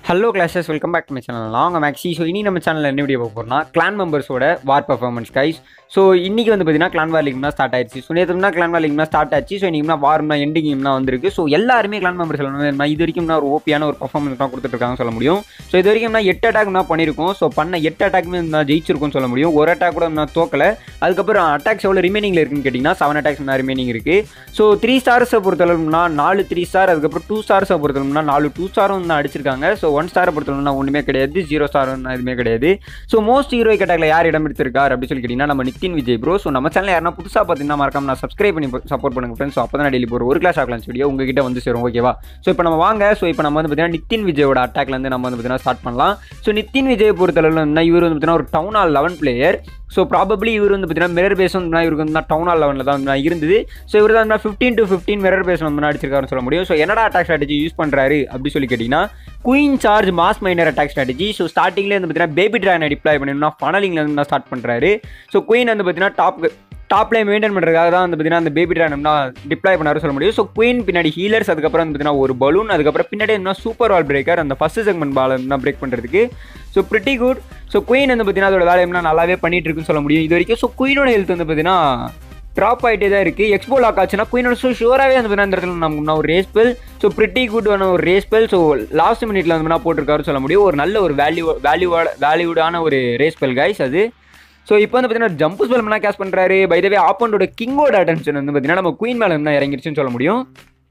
hello clashers welcome back to my channel நாங்கள் Maxi so இனி நம்ம சேனலில் என்ன வீடியோ பார்க்க போகிறோம்னா கிளான் மெம்பர்ஸோட வார் பர்ஃபார்மன்ஸ் கைஸ் ஸோ இன்றைக்கி வந்து பார்த்தீங்கன்னா கிளான் வார் லீக்னா ஸ்டார்ட் ஆயிடுச்சு ஸோ நேற்றுனா கிளான் வார் லீக்னா ஸ்டார்ட் ஆச்சு ஸோ இன்றைக்கி வார்னா எண்டிங் கேம்னா வந்திருக்கு ஸோ எல்லாருமே கிளான் மெம்பர்ஸ் சொல்லணும் இது வரைக்கும் ஒரு ஓபியான ஒரு பர்ஃபார்மன்ஸ் தான் கொடுத்துட்ருக்காங்க சொல்ல முடியும் ஸோ இது வரைக்கும் நான் எட்டு அட்டாக் தான் பண்ணியிருக்கோம் ஸோ பண்ண எட்டு அட்டாக்குமே நான் ஜெயிச்சிருக்கோம்னு சொல்ல முடியும் ஒரு அட்டாக் கூட நான் தோக்கலை அதுக்கப்புறம் அட்டாக்ஸ் எவ்வளோ ரிமைனிங்கில் இருக்குன்னு கேட்டிங்கன்னா செவன் அட்டாக்ஸ் நான் ரிமைனிங் இருக்குது ஸோ த்ரீ ஸ்டார்ஸை பொறுத்தளவுனா நாலு த்ரீ ஸ்டார் அதுக்கப்புறம் டூ ஸ்டார்ஸை பொறுத்தளவுனா நாலு டூ ஸ்டாரும் நான் அடிச்சிருக்காங்க ஸோ ஒன் ஸ்டாரை பொறுத்தளவுனா ஒன்றுமே கிடையாது ஜீரோ ஸ்டார் எதுவுமே கிடையாது ஸோ மோஸ்ட் ஹீரோயிக் அட்டாக்ல யார் இடம் எடுத்திருக்கார் அப்படின்னு சொல்லி கேட்டிங்கன்னா நம்ம நித்தின் விஜய் ப்ரோ ஸோ நம்ம சேனல் யாரா புதுசாக பார்த்தீங்கன்னா மறக்காம நான் சப்ஸ்கிரைப் பண்ணி சப்போர்ட் பண்ணுங்க ஃப்ரெண்ட்ஸ் ஸோ அப்போ தான் டெய்லி போகிற ஒரு கிளாஸ் ஆகலாம்ஸ் வீடியோ உங்ககிட்ட வந்து சேரும் ஓகேவா ஸோ இப்போ நம்ம வாங்க ஸோ இப்போ நம்ம வந்து பார்த்தீங்கன்னா நித்தின் விஜயோட அட்டாக்லேருந்து நம்ம வந்து பார்த்தீங்கன்னா ஸ்டார்ட் பண்ணலாம் ஸோ நித்தின் விஜய் பொறுத்தளவில் வந்து இவர் வந்து பார்த்தீங்கன்னா ஒரு town hall eleven player so probably இவர் வந்து பார்த்தீங்கன்னா மிரர் பேஸ் வந்து இவருக்கு வந்து டவுன் ஆல் லெவனில் தான் வந்து இருந்தது ஸோ இவர் தான் fifteen to fifteen mirror base வந்து அடிச்சிருக்காருன்னு சொல்ல முடியும் ஸோ என்னடா அட்டாக் ஸ்ட்ராட்டஜி யூஸ் பண்ணுறாரு அப்படி சொல்லி கேட்டிங்கன்னா queen charge mass miner attack strategy so ஸ்டார்டிங்லேயே வந்து பார்த்தீங்கன்னா பேபி ட்ராகனை டிப்ளாய் பண்ணணும்னா ஃபனலிங்கில் வந்து தான் ஸ்டார்ட் பண்ணுறாரு ஸோ குயின் வந்து பார்த்தீங்கன்னா டாப் டாப்லேயே மெயின்டைன் பண்ணுறதுக்காக தான் வந்து பார்த்தீங்கன்னா அந்த பேபி ட்ராகன் டிப்ளாய் பண்ணாரு சொல்ல முடியும் ஸோ குயின் பின்னாடி ஹீலர்ஸ் அதுக்கப்புறம் வந்து பார்த்தீங்கன்னா ஒரு பலூன் அதுக்கப்புறம் பின்னாடி என்ன சூப்பர் வால் பிரேக்கர் அந்த ஃபஸ்ட் செக்மெண்ட் பால் என்ன பிரேக் பண்ணுறதுக்கு so pretty good so queen வந்து பார்த்தீங்கன்னா அதோட வேலையை என்ன நல்லாவே பண்ணிட்டு இருக்குன்னு சொல்ல முடியும் இது வரைக்கும் ஸோ குயினோட ஹெல்த் வந்து பார்த்தீங்கன்னா ட்ராப் ஆகிட்டே தான் இருக்குது எக்ஸ்போ லாக் ஆச்சுன்னா குயினோட ஸோ ஷுவராகவே வந்து பார்த்தீங்கன்னா இந்த இடத்துல நமக்கு ஒரு ரேஸ் பெல் ஸோ பிரிட்டி குட்டான ஒரு ரேஸ் பெல் ஸோ லாஸ்ட் மினிட்ல வந்து போட்டிருக்காரு சொல்ல முடியும் ஒரு நல்ல ஒரு வேல்யூ வேல்யூவான வேல்யூடான ஒரு ரேஸ் பெல் கைஸ் அது ஸோ இப்போ வந்து பார்த்தீங்கன்னா ஜம்ப் ஸ்பெல் கேஸ் பண்ணுறாரு பைதவே ஆப்போண்டோட கிங்கோட அட்டென்ஷன் வந்து பார்த்தீங்கன்னா நம்ம குயின் மேலே தான் இறங்கிருச்சுன்னு சொல்ல முடியும்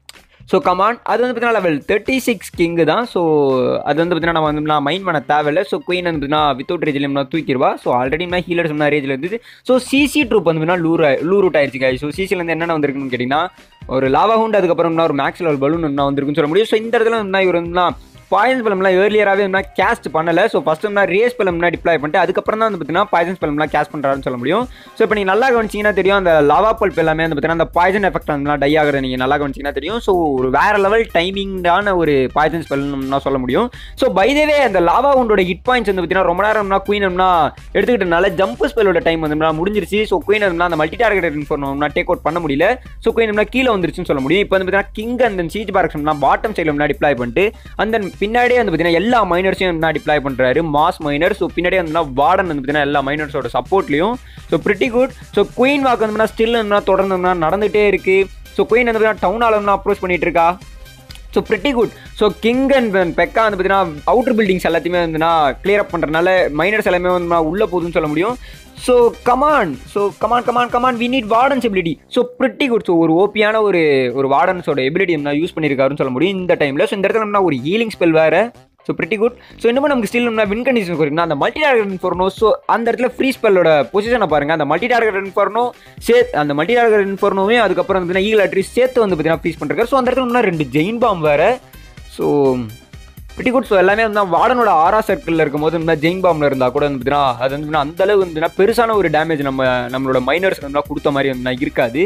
ஸோ கமான் அது வந்து பார்த்தீங்கன்னா லெவல் தேர்ட்டி சிக்ஸ் கிங்கு தான் ஸோ அது வந்து பார்த்தீங்கன்னா நம்ம வந்து நான் மைண்ட் பண்ண தேவையில்லை ஸோ குயின் வந்து பார்த்தீங்கன்னா வித்தவுட் ரேஜில் நான் தூக்கிடுவா ஸோ ஆல்ரெடி நான் ஹீலர்ஸ் நான் ரேஜில் இருந்தது ஸோ சிசி ட்ரூப் வந்து பார்த்தீங்கன்னா லூர் லூர் ரூட் ஆயிடுச்சு காய் ஸோ சிசிலேருந்து என்னென்ன வந்திருக்குன்னு கேட்டிங்கன்னா ஒரு லாவா ஹவுண்ட் அதுக்கப்புறம் ஒரு மேக்ஸ் லெவல் பலூன் என்ன வந்திருக்குன்னு சொல்ல முடியும் ஸோ இந்த இடத்துல வந்து இவர் வந்து பாய்சன்ஸ் பலம்லாம் ஏர்லியராகவே என்ன கேஸ்ட் பண்ணலை ஸோ ஃபஸ்ட் வந்து ரேஸ் பலம்னா டிப்ளாய் பண்ணிட்டு அதுக்கப்புறம் தான் வந்து பார்த்தீங்கன்னா பாய்சன்ஸ் பலம்லாம் கேஸ்ட் பண்ணுறாருன்னு சொல்ல முடியும் ஸோ இப்போ நீங்கள் நல்லா கவனிச்சிங்கன்னா தெரியும் அந்த லவா பல்ப் எல்லாமே வந்து பார்த்தீங்கன்னா அந்த பாய்சன் எஃபெக்ட் வந்து டை ஆகிறது நீங்கள் நல்லா கவனிச்சிங்கன்னா தெரியும் ஸோ ஒரு வேறு லெவல் டைமிங்கான ஒரு பாய்சன்ஸ் பலம்னா சொல்ல முடியும் ஸோ பைதவே அந்த லாவா உண்டோட ஹிட் பாயிண்ட்ஸ் வந்து பார்த்தீங்கன்னா ரொம்ப நேரம்னா குயினம்னா எடுத்துக்கிட்டனால ஜம்ப் ஸ்பெல்லோட டைம் வந்து முடிஞ்சிருச்சு ஸோ குயின் அந்த மல்டி டார்கெட் இன்ஃபோர்னா டேக் அவுட் பண்ண முடியல ஸோ குயின் கீழே வந்துருச்சுன்னு சொல்ல முடியும் இப்போ வந்து பார்த்தீங்கன்னா கிங் அந்த சீஜ் பாரக்ஷன்லாம் பாட்டம் சைடில் முன்னாடி டிப்ளாய் பண்ணிட்டு அந்த பின்னாடியே வந்து பார்த்தீங்கன்னா எல்லா மைனர்ஸையும் வந்து டிப்ளாய் பண்ணுறாரு மாஸ் மைனர் ஸோ பின்னாடியே வந்து வார்டன் வந்து பார்த்தீங்கன்னா எல்லா மைனர்ஸோட சப்போர்ட்லையும் so pretty good so queen walk வந்து ஸ்டில் வந்து தொடர்ந்து நடந்துகிட்டே இருக்குது ஸோ குயின் வந்து பார்த்தீங்கன்னா டவுன் ஆலம் அப்ரோச் பண்ணிட்டு இருக்கா so pretty good so king and pekka வந்து பார்த்தீங்கன்னா அவுட்டர் பில்டிங்ஸ் எல்லாத்தையுமே வந்துன்னா கிளியர் அப் பண்ணுறதுனால மைனர்ஸ் எல்லாமே வந்து உள்ளே போகுதுன்னு சொல்ல முடியும் so come on so come on come on come on we need wardens ability so pretty good so ஒரு ஓப்பியான ஒரு ஒரு வார்டன்ஸோட எபிலிட்டி நான் யூஸ் பண்ணியிருக்காருன்னு சொல்ல முடியும் இந்த டைமில் ஸோ இந்த இடத்துல நம்ம ஒரு ஹீலிங் ஸ்பெல் வேறு ஸோ பிரிட்டி குட் ஸோ இன்னும் நமக்கு ஸ்டில் நம்ம வின் கண்டிஷன் இருக்குன்னா அந்த மல்டி டார்கெட் இன்ஃபோர்னோ ஸோ அந்த இடத்துல ஃப்ரீ ஸ்பெல்லோட பொசிஷனை பாருங்க அந்த மல்டி டார்கெட் இன்ஃபோர்னோ சேத் அந்த மல்டி டார்கெட் இன்ஃபோர்னோவே அதுக்கப்புறம் வந்து ஈகிள் அட்ரி சேர்த்து வந்து பார்த்தீங்கன்னா ஃப்ரீஸ் பண்ணுறாரு ஸோ அந்த இடத்துல முன்னாடி ரெண்டு ஜெயின் பாம் வேறு ஸோ பிரிட்டி குட் ஸோ எல்லாமே வந்து வார்டனோட ஆரா சர்க்கிளில் இருக்கும்போது இந்த ஜெயின் பாம்பில் இருந்தால் கூட வந்து பார்த்தீங்கன்னா அது வந்து அந்த அளவு வந்து பெருசான ஒரு டேமேஜ் நம்ம நம்மளோட மைனர்ஸ் வந்து கொடுத்த மாதிரி வந்து இருக்காது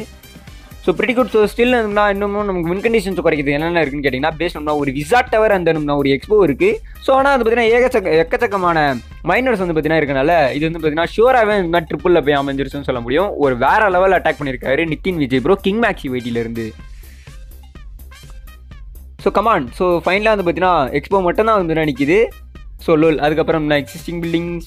so pretty good so still நம்ம இன்னமும் நமக்கு வின் கண்டிஷன்ஸ் குறைக்கிறது என்னென்ன இருக்குன்னு கேட்டிங்கன்னா பேஸ் நம்ம ஒரு விசாட் டவர் அந்த நம்ம ஒரு எக்ஸ்போ இருக்குது ஸோ ஆனால் வந்து பார்த்தீங்கன்னா ஏகச்சக்க எக்கச்சக்கமான மைனர்ஸ் வந்து பார்த்தீங்கன்னா இருக்கனால இது வந்து பார்த்தீங்கன்னா ஷூராகவே இந்த ட்ரிப்பிளில் போய் அமைஞ்சிருச்சுன்னு சொல்ல முடியும் ஒரு வேற லெவல் அட்டாக் பண்ணியிருக்காரு Nithin Vijay bro King Maxi வெயிட்டிலேருந்து ஸோ கமான் ஸோ ஃபைனலாக வந்து பார்த்தீங்கன்னா எக்ஸ்போ மட்டும் தான் வந்து நினைக்குது ஸோ லோல் அதுக்கப்புறம் நான் existing buildings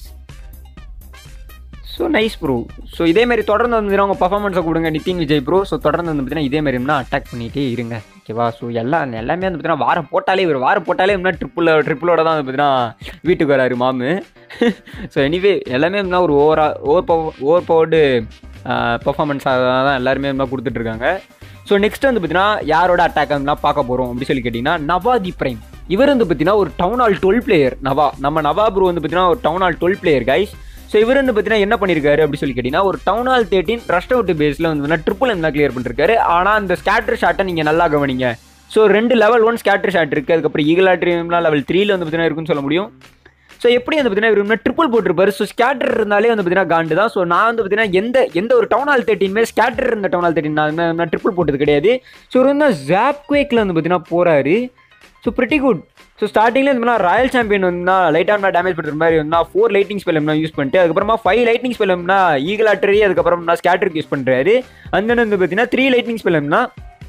so nice bro so இதேமாரி தொடர்ந்து வந்து அவங்க பர்ஃபார்மன்ஸை கொடுங்க நிதின் விஜய் ப்ரோ ஸோ தொடர்ந்து வந்து பார்த்தீங்கன்னா இதேமாரி அட்டாக் பண்ணிகிட்டே இருங்க ஓகேவா ஸோ எல்லாம் எல்லாமே வந்து பார்த்தீங்கன்னா வாரம் போட்டாலே ஒரு வாரம் போட்டாலே இன்னும் ட்ரிப்பில் ட்ரிப்பிளோட தான் வந்து பார்த்தீங்கன்னா வீட்டுக்கு வராரு மாமு ஸோ எனிவே எல்லாமே வந்து ஒரு ஓவரா ஓவர் பவர் ஓவர் பவர்டு பர்ஃபார்மன்ஸாக தான் எல்லாருமே வந்து கொடுத்துட்ருக்காங்க ஸோ நெக்ஸ்ட் வந்து பார்த்தீங்கன்னா யாரோட அட்டாக் வந்து பார்க்க போகிறோம் அப்படின்னு சொல்லி கேட்டிங்கன்னா நவாதி பிரைம் இவர் வந்து பார்த்தீங்கன்னா ஒரு டவுன் ஆல் டுவெல் பிளேயர் நவா நம்ம நவா ப்ரோ வந்து பார்த்தீங்கன்னா ஒரு town hall twelve player guys so இவர் வந்து பார்த்தீங்கன்னா என்ன பண்ணியிருக்காரு அப்படி சொல்லி கேட்டிங்கன்னா ஒரு town hall thirteen rushed out பேஸில் வந்து ட்ரிபிள் என்ன கிளியர் பண்ணிருக்காரு ஆனால் அந்த ஸ்கேட்டர் ஷாட்டை நீங்கள் நல்லா கவனிங்க ஸோ ரெண்டு லெவல் ஒன் ஸ்கேட்டர் ஷாட் இருக்குது அதுக்கப்புறம் ஈகல் ஆட்ரியம்லாம் லெவல் த்ரீல வந்து பார்த்தீங்கன்னா இருக்குன்னு சொல்ல முடியும் ஸோ எப்படி வந்து பார்த்தீங்கன்னா இவர் ட்ரிபிள் போட்டிருப்பாரு ஸோ ஸ்கேட்டர் இருந்தாலே வந்து பார்த்தீங்கன்னா காண்டு தான் ஸோ நான் வந்து பார்த்தீங்கன்னா எந்த எந்த ஒரு டவுன் ஹால் தேர்ட்டின் மேலே ஸ்கேட்டர் இருந்த டவுன் ஹால் தேர்ட்டின் நான் நான் ட்ரிபிள் போட்டது கிடையாது ஸோ இவர் வந்து ஜாப் குவேக்கில் வந்து பார்த்தீங்கன்னா போகிறாரு ஸோ பிரிட்டி குட் ஸோ ஸ்டார்டிங்கில் இந்த ராயல் சாம்பியன் வந்து லைட்டாக டேமேஜ் பண்ணுற மாதிரி வந்து ஃபோர் லைட்டிங் ஸ்பெல்லம் யூஸ் பண்ணிட்டு அதுக்கப்புறமா ஃபைவ் லைட்டிங் ஸ்பெல்லம்னா ஈகல் ஆட்டரி அதுக்கப்புறம் நான் ஸ்கேட்டருக்கு யூஸ் பண்ணுறாரு அந்த வந்து பார்த்தீங்கன்னா த்ரீ லைட்டிங் ஸ்பெல்லம்னா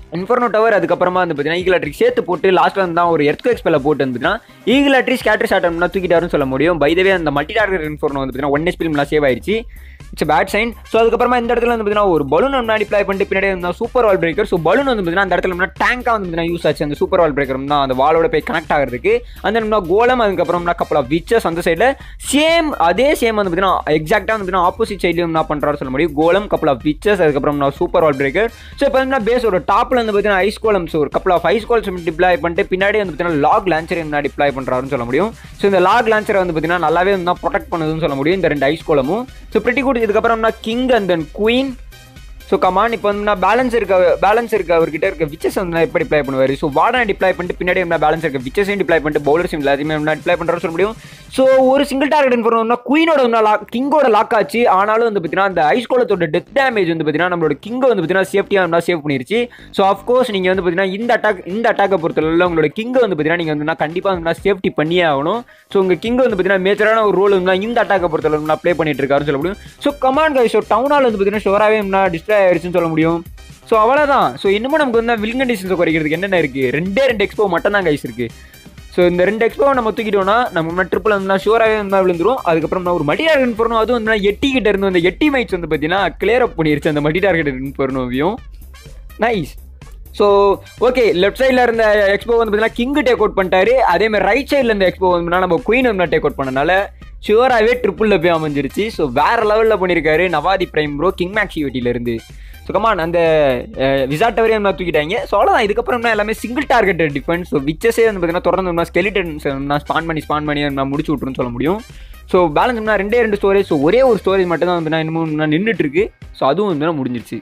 இன்ஃபர்னோ டவர் அதுக்கப்புறமா வந்து பார்த்தீங்கன்னா ஈகிள் அட்ரிக் சேர்த்து போட்டு லாஸ்ட்டில் வந்து தான் ஒரு எர்த் எக்ஸ்பெல்ல போட்டு வந்து பார்த்தீங்கன்னா ஈகிள் அட்ரிக் ஸ்கேட்டர் ஷாட்டம்னா தூக்கிட்டாருன்னு சொல்ல முடியும் பைதவே அந்த மல்டி டார்கெட் இன்ஃபர்னோ வந்து பார்த்தீங்கன்னா ஒன் எஸ்பிலாம் சேவ் ஆயிடுச்சு இட்ஸ் பேட் சைன் ஸோ அதுக்கப்புறமா இந்த இடத்துல வந்து பார்த்தீங்கன்னா ஒரு பலூன் முன்னாடி அப்ளை பண்ணிட்டு பின்னாடி வந்து super wall breaker so balloon வந்து பார்த்தீங்கன்னா அந்த இடத்துல முன்னாடி டேங்காக வந்து பார்த்தீங்கன்னா யூஸ் ஆச்சு அந்த சூப்பர் வால் பிரேக்கர் தான் அந்த வாலோட போய் கனெக்ட் ஆகிறதுக்கு அந்த நம்ம கோலம் அதுக்கப்புறம் கப்பல் ஆஃப் விச்சஸ் அந்த சைடில் சேம் அதே சேம் வந்து பார்த்தீங்கன்னா எக்ஸாக்டாக வந்து பார்த்தீங்கன்னா ஆப்போசிட் சைட்லையும் என்ன பண்ணுறாரு சொல்ல முடியும் கோலம் கப்பல் ஆஃப் விச்சஸ் அதுக்கப்புறம் நான் சூப்பர் வால் பிரேக்கர் ஸோ இப்போ வந்து பேஸ் ஒரு டாப்பில் வந்து பார்த்தீங்கன்னா ஐஸ் கோலம்ஸ் ஒரு கப்பல் ஆஃப் ஐஸ் கோல்ஸ் டிப்ளை பண்ணிட்டு பின்னாடி வந்து பார்த்தீங்கன்னா லாக் லான்ச்சர் என்ன டிப்ளை பண்ணுறாருன்னு சொல்ல முடியும் ஸோ இந்த லாக் லான்ச்சரை வந்து பார்த்தீங்கன்னா நல்லாவே வந்து ப்ரொடெக்ட் பண்ணுதுன்னு சொல்ல முடியும் இந்த ரெண்டு ஐஸ் கோலமும் ஸோ பிரிட்டி குட் இதுக்கப்புறம்னா king and then queen so come on இப்போ வந்து பேலன்ஸ் இருக்க பேலன்ஸ் இருக்க அவர்கிட்ட இருக்க விச்சஸ் வந்து எப்படி டிப்ளை பண்ணுவார் ஸோ வார்டனை டிப்ளை பண்ணிட்டு பின்னாடி என்ன பேலன்ஸ் இருக்க விச்சஸையும் டிப்ளை பண்ணிட்டு பவுலர்ஸையும் எல்லாத்தையுமே என்ன டிப்ளை பண்ணுறாரு சொல்ல முடியும் ஸோ ஒரு சிங்கிள் டார்கெட் பண்ணணும்னா குயினோட வந்து லாக் கிங்கோட லாக் ஆச்சு ஆனாலும் வந்து பார்த்தீங்கன்னா அந்த ஐஸ் கோலத்தோட டெத் டேமேஜ் வந்து பார்த்தீங்கன்னா நம்மளோட கிங்கை வந்து பார்த்தீங்கன்னா சேஃப்டியாக இருந்தால் சேவ் பண்ணிருச்சு ஸோ ஆஃப்கோர்ஸ் நீங்கள் வந்து பார்த்தீங்கன்னா இந்த அட்டாக் இந்த அட்டாக்கை பொறுத்தவரை உங்களோட கிங்கை வந்து பார்த்தீங்கன்னா நீங்கள் வந்து கண்டிப்பாக வந்து சேஃப்டி பண்ணியே ஆகணும் ஸோ உங்கள் கிங் வந்து பார்த்தீங்கன்னா மேஜரான ஒரு ரோல் வந்து இந்த அட்டாக்கை பொறுத்தவரை ப்ளே பண்ணிட்டு இருக்காருன்னு சொல்ல முடியும் so come on guy so town hall வந்து பார்த்தீங்கன்னா ஷோராகவே டிஸ்ட்ரே ஆயிடுச்சுன்னு சொல்ல முடியும் ஸோ அவ்வளோதான் ஸோ இன்னமும் நமக்கு வந்து வில் கண்டிஷன்ஸை குறைக்கிறதுக்கு என்னென்ன இருக்குது ரெண்டே ரெண்டு எக்ஸ்போ மட்டும் தான் கைஸ் இருக்குது ஸோ இந்த ரெண்டு எக்ஸ்போ நம்ம தூக்கிட்டோம்னா நம்ம ட்ரிப்பில் வந்து ஷோராகவே வந்து விழுந்துரும் அதுக்கப்புறம் நான் ஒரு மல்டி டார்கெட் போறணும் அதுவும் வந்து எட்டி கிட்ட இருந்து அந்த எட்டி மைட்ஸ் வந்து பார்த்தீங்கன்னா கிளியர் அப் பண்ணிருச்சு அந்த மல்டி டார்கெட் போறணும் நைஸ் ஸோ ஓகே லெஃப்ட் சைடில் இருந்த எக்ஸ்போ வந்து பார்த்தீங்கன்னா கிங் டேக் அவுட் பண்ணிட்டாரு அதே மாதிரி ரைட் சைடில் இருந்த எக்ஸ்போ வந்து நம்ம குயின் வந்து டேக் அவுட் பண்ணனால ஷுவராகவே ட்ரிப்பிளில் போய் அமைஞ்சிருச்சு ஸோ வேற லெவலில் பண்ணியிருக்காரு நவாதி பிரைம் ப்ரோ கிங் மேக்ஸிவிட்டியிலேருந்து ஸோ கமான் அந்த விசா டவரையும் நம்ம தூக்கிட்டாங்க ஸோ அவ்வளோதான் இதுக்கப்புறம் நான் எல்லாமே சிங்கிள் டார்கெட் டிஃபென்ஸ் ஸோ விச்சஸே வந்து பார்த்தீங்கன்னா தொடர்ந்து நம்ம ஸ்கெலிட்டன்ஸ் நான் ஸ்பான் பண்ணி ஸ்பான் பண்ணி நான் முடிச்சு விட்ருன்னு சொல்ல முடியும் ஸோ பேலன்ஸ் ரெண்டே ரெண்டு ஸ்டோரேஜ் ஸோ ஒரே ஒரு ஸ்டோரேஜ் மட்டும் தான் வந்து நான் இன்னமும் நான் நின்றுட்டு இருக்கு ஸோ அதுவும் வந்து முடிஞ்சிருச்சு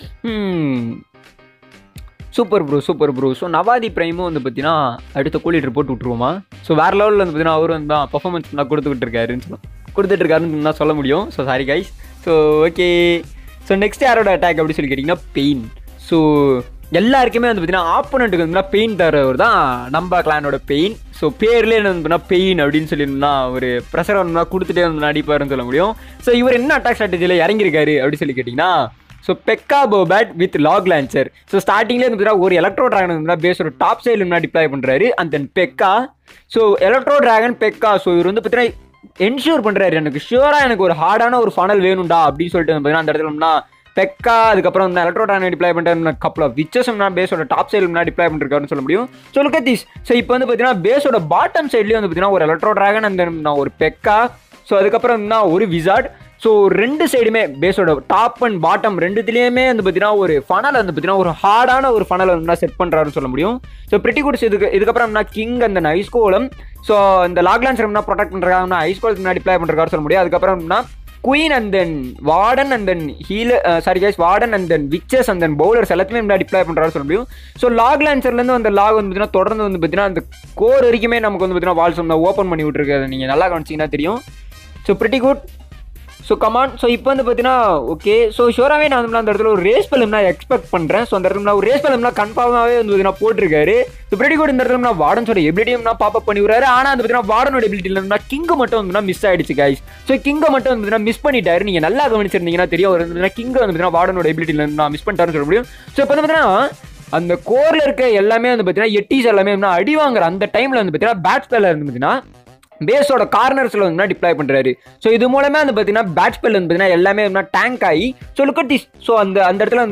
super bro super bro so நவாதி பிரைமும் வந்து பார்த்தீங்கன்னா அடுத்த கூலி ரிப்போர்ட் விட்ருவோமா ஸோ வேறு லெவலில் வந்து பார்த்தீங்கன்னா அவரும் வந்து தான் பர்ஃபார்மன்ஸ் தான் கொடுத்துக்கிட்டு இருக்காருன்னு சொல்ல கொடுத்துட்டு இருக்காருன்னு தான் சொல்ல முடியும் so sorry guys so okay so next யாரோட அட்டாக் அப்படி சொல்லி கேட்டிங்கன்னா பெயின் ஸோ எல்லாருக்குமே வந்து பார்த்தீங்கன்னா ஆப்போனண்ட்டுக்கு வந்து பெயின் தரவர் தான் நம்ம கிளானோட பெயின் ஸோ பேர்லேயே என்ன வந்து பெயின் அப்படின்னு சொல்லியிருந்தா ஒரு ப்ரெஷர் வந்து கொடுத்துட்டே வந்து அடிப்பாருன்னு சொல்ல முடியும் ஸோ இவர் என்ன அட்டாக் ஸ்ட்ராட்டஜியில் இறங்கியிருக்காரு அப்படின்னு சொல்லி கேட்டிங்கன்னா ஸோ பெக்கா போபேட் வித் லாக் லான்ச்சர் ஸோ ஸ்டார்டிங்லேயே வந்து ஒரு எலக்ட்ரோ ட்ராகன் வந்து பேஸ் ஒரு டாப் சைடில் முன்னாடி டிப்ளை பண்ணுறாரு and then PEKKA so electro dragon PEKKA so இவர் வந்து பார்த்தீங்கன்னா என்ஷூர் பண்ணுறாரு எனக்கு ஷியூராக எனக்கு ஒரு ஹார்டான ஒரு ஃபனல் வேணும்டா அப்படின்னு சொல்லிட்டு வந்து பார்த்தீங்கன்னா அந்த இடத்துல பெக்கா அதுக்கப்புறம் வந்து எலக்ட்ரோ ட்ராகன் டிப்ளை பண்ணிட்டு கப்பல் ஆஃப் விச்சஸ் பேஸோட டாப் சைடில் முன்னாடி டிப்ளை பண்ணிருக்காருன்னு சொல்ல முடியும் ஸோ லுக் திஸ் ஸோ இப்போ வந்து பார்த்தீங்கன்னா பேஸோட பாட்டம் சைட்லேயும் வந்து பார்த்தீங்கன்னா ஒரு எலக்ட்ரோ ட்ராகன் அந்த ஒரு பெக்கா ஸோ அதுக்கப்புறம் ஒரு விசார்ட் ஸோ ரெண்டு சைடுமே பேஸோட டாப் அண்ட் பாட்டம் ரெண்டுத்துலேயுமே வந்து பார்த்தீங்கன்னா ஒரு ஃபனல் வந்து பார்த்தீங்கன்னா ஒரு ஹார்டான ஒரு ஃபனல் வந்து செட் பண்ணுறாருன்னு சொல்ல முடியும் ஸோ பிரிட்டி குட்ஸ் இதுக்கு இதுக்கப்புறம் கிங் அந்த ஐஸ்கோலம் ஸோ இந்த லாக்லான்ஸ் என்ன ப்ரொடெக்ட் பண்ணுறாங்கன்னா ஐஸ்கோலுக்கு முன்னாடி அப்ளை பண்ணுறாரு சொல்ல முடியும் அதுக்கப்புறம்னா queen and then warden and then heal sorry guys warden and then witches and then bowlers எல்லாத்தையுமே முன்னாடி டிப்ளை பண்ணுறாரு சொல்ல முடியும் ஸோ லாக் லான்சர்லேருந்து அந்த லாக் வந்து பார்த்தீங்கன்னா தொடர்ந்து வந்து பார்த்தீங்கன்னா அந்த கோர் வரைக்குமே நமக்கு வந்து பார்த்தீங்கன்னா வால்ஸ் வந்து ஓப்பன் பண்ணி விட்டுருக்காது நீங்கள் நல்லா கவனிச்சிங்கன்னா தெரியும் so pretty good so come on so இப்போ வந்து பார்த்தீங்கன்னா ஓகே ஸோ ஷோராகவே நான் வந்து அந்த இடத்துல ஒரு ரேஸ் பலம் நான் எக்ஸ்பெக்ட் பண்ணுறேன் ஸோ அந்த இடத்துல நான் ஒரு ரேஸ் பலம்னா கன்ஃபார்மாகவே வந்து பார்த்தீங்கன்னா போட்டிருக்காரு ஸோ பிரெடி கூட இந்த இடத்துல நான் வார்டன்ஸோட எபிலிட்டியும் நான் பாப்பப் பண்ணி விடுறாரு ஆனால் அந்த பார்த்தீங்கன்னா வார்டனோட எபிலிட்டி இல்லைன்னா கிங்கு மட்டும் வந்து மிஸ் ஆயிடுச்சு கைஸ் ஸோ கிங்கை மட்டும் வந்து மிஸ் பண்ணிட்டாரு நீங்கள் நல்லா கவனிச்சிருந்தீங்கன்னா தெரியும் அவர் வந்து கிங்கை வந்து பார்த்தீங்கன்னா வார்டனோட எபிலிட்டி நான் மிஸ் பண்ணிட்டாருன்னு சொல்ல முடியும் ஸோ இப்போ வந்து பார்த்தீங்கன்னா அந்த கோரில் இருக்க எல்லாமே வந்து பார்த்தீங்கன்னா எட்டிஸ் எல்லாமே வந்து அடி வாங்குற அந்த டைமில் வந்து பார்த்தீங்கன்னா பேட்ஸ்மேனில் இருந்து பார்த்தீங்கன்னா பேஸோட கார்னர்ஸில் வந்து டிப்ளை பண்ணுறாரு ஸோ இது மூலமே வந்து பார்த்தீங்கன்னா பேட் ஸ்பெல் வந்து பார்த்தீங்கன்னா எல்லாமே வந்து டேங்க் ஆகி so look at this so அந்த அந்த இடத்துல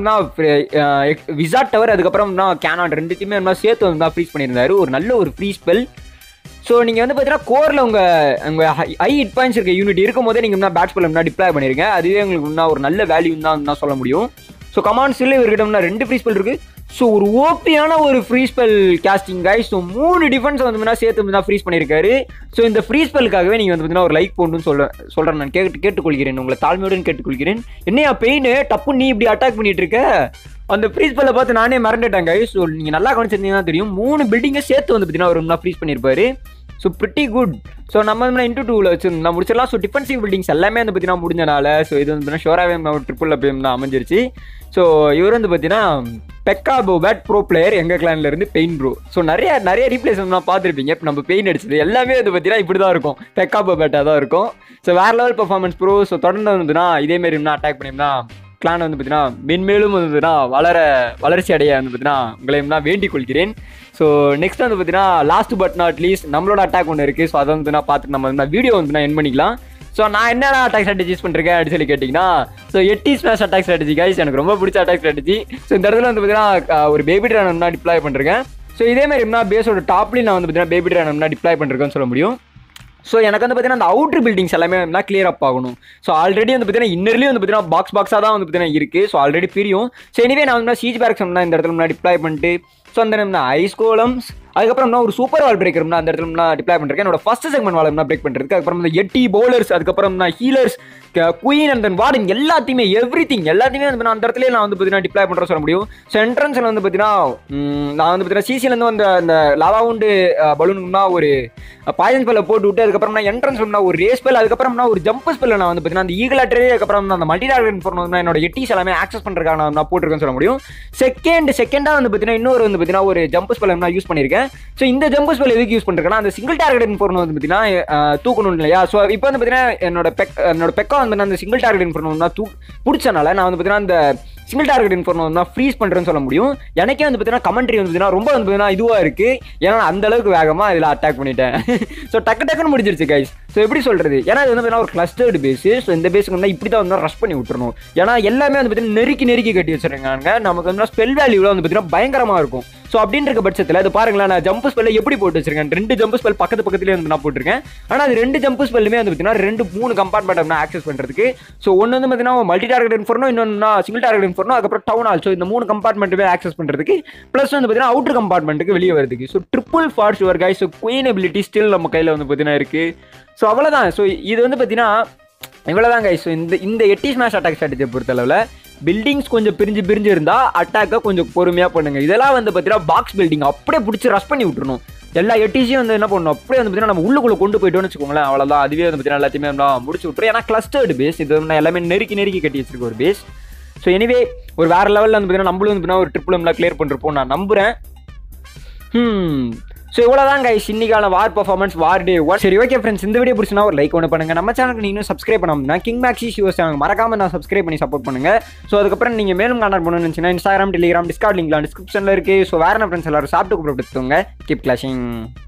வந்து விசாட் டவர் அதுக்கப்புறம் கேனான் ரெண்டுத்தையுமே வந்து சேர்த்து வந்து ஃப்ரீஸ் பண்ணியிருந்தாரு ஒரு நல்ல ஒரு ஃப்ரீ ஸ்பெல் ஸோ நீங்கள் வந்து பார்த்தீங்கன்னா கோரில் உங்கள் உங்கள் ஹை ஹிட் பாயிண்ட்ஸ் இருக்க யூனிட் இருக்கும் போதே நீங்கள் முன்னா பேட் ஸ்பெல் முன்னா டிப்ளை பண்ணிருங்க அதுவே உங்களுக்கு முன்னா ஒரு நல்ல வேல்யூ தான் தான் சொல்ல முடியும் ஸோ கமாண்ட்ஸில் இவர்கிட்ட முன்னா ரெண்டு ஃப்ரீ ஸ்பெல் இருக்குது ஸோ ஒரு ஓப்பியான ஒரு free spell casting guy so மூணு டிஃபென்ஸ் வந்து பார்த்தீங்கன்னா சேர்த்து தான் ஃப்ரீஸ் பண்ணியிருக்காரு ஸோ இந்த ஃப்ரீ ஸ்பெல்லுக்காகவே நீங்கள் வந்து பார்த்தீங்கன்னா ஒரு லைக் போடணும்னு சொல்ல சொல்கிறேன் நான் கேட்டு கேட்டுக்கொள்கிறேன் உங்களை தாழ்மையுடன் கேட்டுக்கொள்கிறேன் என்னையா பெயின் டப்பு நீ இப்படி அட்டாக் பண்ணிட்டு இருக்க அந்த ஃப்ரீஸ் பல்ல பார்த்து நானே மறந்துட்டேங்க ஸோ நீங்கள் நல்லா கவனிச்சிருந்தீங்கன்னா தெரியும் மூணு பில்டிங்கை சேர்த்து வந்து பார்த்தீங்கன்னா ஒரு நான் ஃப்ரீஸ் பண்ணியிருப்பாரு ஸோ ப்ரிட்டி குட் ஸோ நம்ம வந்து இன்டூ டூவில் வச்சிருந்தோம் முடிச்சிடலாம் ஸோ டிஃபென்சிவ் பில்டிங்ஸ் எல்லாமே வந்து பார்த்தீங்கன்னா முடிஞ்சனால ஸோ இது வந்து ஷோராவே ட்ரிப்பிளில் போய் தான் அமைஞ்சிருச்சு ஸோ இவர் வந்து பார்த்தீங்கன்னா பெக்கா பேட் ப்ரோ பிளேயர் எங்கள் கிளான்ல இருந்து பெயின் ப்ரோ ஸோ நிறைய நிறைய ரீப்ளேஸ் வந்து நான் பார்த்துருப்பீங்க இப்போ நம்ம பெயின் அடிச்சது எல்லாமே வந்து பார்த்தீங்கன்னா இப்படி தான் இருக்கும் பெக்கா பேட்டாக தான் இருக்கும் ஸோ வேற லெவல் பர்ஃபார்மன்ஸ் ப்ரோ ஸோ தொடர்ந்து வந்துன்னா இதேமாரி இன்னும் அட்டாக் பண்ணியிருந்தா கிளான் வந்து பார்த்தீங்கன்னா மென்மேலும் வந்து பார்த்தீங்கன்னா வளர வளர்ச்சி அடைய வந்து பார்த்தீங்கன்னா உங்களையும் தான் வேண்டிக் கொள்கிறேன் ஸோ நெக்ஸ்ட் வந்து பார்த்தீங்கன்னா லாஸ்ட் பட் நாட் லீஸ்ட் நம்மளோட அட்டாக் ஒன்று இருக்குது ஸோ அதை வந்து நான் பார்த்துட்டு நம்ம வந்து வீடியோ வந்து என் பண்ணிக்கலாம் ஸோ நான் என்னடா அட்டாக் ஸ்ட்ராட்டஜிஸ் பண்ணிருக்கேன் அப்படின்னு சொல்லி கேட்டிங்கன்னா ஸோ எட்டி ஸ்மாஷ் அட்டாக் ஸ்ட்ராட்டஜி கைஸ் எனக்கு ரொம்ப பிடிச்ச அட்டாக் ஸ்ட்ராட்டஜி ஸோ இந்த இடத்துல வந்து பார்த்தீங்கன்னா ஒரு பேபி ட்ரான் நான் டிப்ளாய் பண்ணிருக்கேன் ஸோ இதே மாதிரி நான் பேஸோட டாப்லேயும் நான் வந்து பார்த்தீங்கன்னா பேபி ட்ரான் நான் டிப்ளாய் பண்ணிருக்கேன்னு சொல்ல முடியும் ஸோ எனக்கு வந்து பார்த்தீங்கன்னா அந்த அவுட்ரு பில்டிங்ஸ் எல்லாமே வந்து கிளியர் அப் ஆகணும் ஸோ ஆல்ரெடி வந்து பார்த்தீங்கன்னா இன்னர்லேயும் வந்து பார்த்தீங்கன்னா பாக்ஸ் பாக்ஸாக தான் வந்து பார்த்தீங்கன்னா இருக்குது ஸோ ஆல்ரெடி பிரியும் ஸோ எனிவே நான் வந்து சீஜ் பேரக்ஸ் இந்த இடத்துல முன்னாடி டிப்ளை பண்ணிட்டு ஸோ அந்த நம்ம ஐஸ் கோலம்ஸ் அதுக்கப்புறம் நான் ஒரு சூப்பர் வால் பிரேக்கர் அந்த இடத்துல நான் டிப்ளை பண்ணிருக்கேன் என்னோட ஃபர்ஸ்ட் செக்மெண்ட் வால் நான் பிரேக் பண்ணுறதுக்கு அதுக்கப்புறம் இந்த எட்டி பவுலர்ஸ் அதுக்கப்புறம் நான் healers queen and then warden எல்லாத்தையுமே எவ்ரி திங் எல்லாத்தையுமே வந்து நான் அந்த இடத்துல நான் வந்து பார்த்தீங்கன்னா டிப்ளை பண்ணுற சொல்ல முடியும் ஸோ என்ட்ரன்ஸில் வந்து பார்த்தீங்கன்னா ம், நான் வந்து பார்த்தீங்கன்னா சிசிலேருந்து வந்து அந்த லாவா உண்டு பலூனுக்குனா ஒரு பாய்சன் ஸ்பெல்ல போட்டு விட்டு அதுக்கப்புறம் நான் என்ட்ரன்ஸ் பண்ண ஒரு ரேஸ் ஸ்பெல் அதுக்கப்புறம் நான் ஒரு ஜம்ப் ஸ்பெல்ல நான் வந்து பார்த்தீங்கன்னா அந்த ஈகல் அட்டரே அதுக்கப்புறம் அந்த மல்டி டார்கெட் ஃபோன் என்னோட எட்டிஸ் எல்லாமே ஆக்சஸ் பண்ணுறதுக்காக நான் நான் போட்டிருக்கேன்னு சொல்ல முடியும் செகண்ட் செகண்டாக வந்து பார்த்தீங்கன்னா இன்னொரு வந்து பார்த்தீங்கன்னா ஒரு ஜம்ப் ஸ்பெல் நான் யூஸ் பண்ணியிருக்கேன் ஸோ இந்த ஜம்ப் ஸ்பெல் எதுக்கு யூஸ் பண்ணிருக்கேன்னா அந்த சிங்கிள் டார்கெட் ஃபோன் வந்து பார்த்தீங்கன்னா அஹ், தூக்கணும் இல்லையா ஸோ இப்போ வந்து பார்த்தீங்கன்னா என்னோட பெக் என்னோட பெக்கா வந்து நான் அந்த சிங்கிள் டார்கெட் ஃபோன் தான் தூ பிடிச்சனால நான் வந்து பார்த்தீங்கன்னா அந்த சிங்கிள் டார்கெட் இன்ஃபோர்ம் வந்து ஃப்ரீஸ் பண்ணுறேன்னு சொல்ல முடியும் எனக்கே வந்து பார்த்தீங்கன்னா கமெண்ட்ரி வந்து பார்த்தீங்கன்னா ரொம்ப வந்து பார்த்தீங்கன்னா இதுவாக இருக்குது ஏன்னா நான் அந்த அளவுக்கு வேகமாக இதில் அட்டாக் பண்ணிட்டேன் ஸோ டக்கு டக்குன்னு முடிஞ்சிருச்சு கைஸ் ஸோ எப்படி சொல்கிறது ஏன்னா இது வந்து பார்த்தீங்கன்னா ஒரு கிளஸ்டர்டு பேஸு ஸோ இந்த பேஸுக்கு வந்து இப்படி தான் வந்து ரஷ் பண்ணி விட்டுறணும் ஏன்னா எல்லாமே வந்து பார்த்தீங்கன்னா நெருக்கி நெருக்கி கட்டி வச்சிருக்காங்க நமக்கு வந்து ஸ்பெல் வேல்யூவில் வந்து பார்த்தீங்கன்னா பயங்கரமாக இருக்கும் ஸோ அப்படின்னு இருக்க பட்சத்தில் இது பாருங்களேன் நான் ஜம்ப் ஸ்பெல்ல எப்படி போட்டு வச்சிருக்கேன் ரெண்டு ஜம்ப் ஸ்பெல் பக்கத்து பக்கத்துலேயே வந்து நான் போட்டிருக்கேன் ஆனால் அது ரெண்டு ஜம்ப் ஸ்பெல்லுமே வந்து பார்த்தீங்கன்னா ரெண்டு மூணு கம்பார்ட்மெண்ட் நான் ஆக்சஸ் பண்ணுறதுக்கு ஸோ ஒன்று வந்து பார்த்தீங்கன்னா மல்டி டார்கெட் இன்ஃபோர்னும் இன்னொன்று சிங்கிள் டார்கெட் இன்ஃபோர்னும் அதுக்கப்புறம் டவுன் ஆல் ஸோ இந்த மூணு கம்பார்ட்மெண்ட்டுமே ஆக்சஸ் பண்ணுறதுக்கு ப்ளஸ் வந்து பார்த்தீங்கன்னா அவுட்டர் கம்பார்ட்மெண்ட்டுக்கு வெளியே வருதுக்கு so triple for sure guy so queen ability still நம்ம கையில் வந்து பார்த்தீங்கன்னா இருக்குது ஸோ அவ்வளோதான் ஸோ இது வந்து பார்த்தீங்கன்னா இவ்வளோதான் கைஸ் ஸோ இந்த இந்த எட்டி ஸ்மாஷ் அட்டாக் ஸ்ட்ராட்டஜியை பொறுத்தளவில் பில்டிங்ஸ் கொஞ்சம் பிரிஞ்சு பிரிஞ்சு இருந்தால் அட்டாக்கை கொஞ்சம் பொறுமையாக பண்ணுங்க இதெல்லாம் வந்து பார்த்தீங்கன்னா பாக்ஸ் பில்டிங் அப்படியே பிடிச்சி ரஷ் பண்ணி விட்டுறணும் எல்லா எட்டிஸையும் வந்து என்ன பண்ணணும் அப்படியே வந்து பார்த்தீங்கன்னா நம்ம உள்ளுக்குள்ளே கொண்டு போயிட்டோம்னு வச்சுக்கோங்களேன் அவ்வளோதான் அதுவே வந்து பார்த்தீங்கன்னா எல்லாத்தையுமே நம்ம முடிச்சு விட்டுரும் ஏன்னா கிளஸ்டர்டு பேஸ் இது வந்து எல்லாமே நெருக்கி நெருக்கி கட்டி வச்சிருக்க ஒரு பேஸ் ஸோ எனிவே ஒரு வேறு லெவலில் வந்து பார்த்தீங்கன்னா நம்மளும் வந்து பார்த்தீங்கன்னா ஒரு ட்ரிப்பிள் கிளியர் பண்ணிருப்போம் நான் நம்புகிறேன் ஹம் ஸோ இவ்வளோதான் கைஸ் இன்னைக்கான war performance war day one சரி ஓகே ஃப்ரெண்ட்ஸ் இந்த வீடியோ பிடிச்சினா ஒரு லைக் ஒன்று பண்ணுங்க நம்ம சேனலுக்கு நீ இன்னும் சப்ஸ்கிரைப் பண்ணாமனா கிங் மேக்ஸி ஷியோஸ் சேனல் மறக்காம நான் சப்ஸ்கிரைப் பண்ணி சப்போர்ட் பண்ணுங்க ஸோ அதுக்கப்புறம் நீங்கள் மேலும் கான்டாக்ட் பண்ணணும்னு நினச்சிங்கன்னா இன்ஸ்டாகிராம் டெலிகிராம் டிஸ்கார்ட் லிங்க்லாம் டிஸ்கிரிப்ஷனில் இருக்குது ஸோ வேறு ஃப்ரெண்ட்ஸ் எல்லாரும் சாப்பிட்டு கூப்பிட்டு கீப் கிளாஷிங்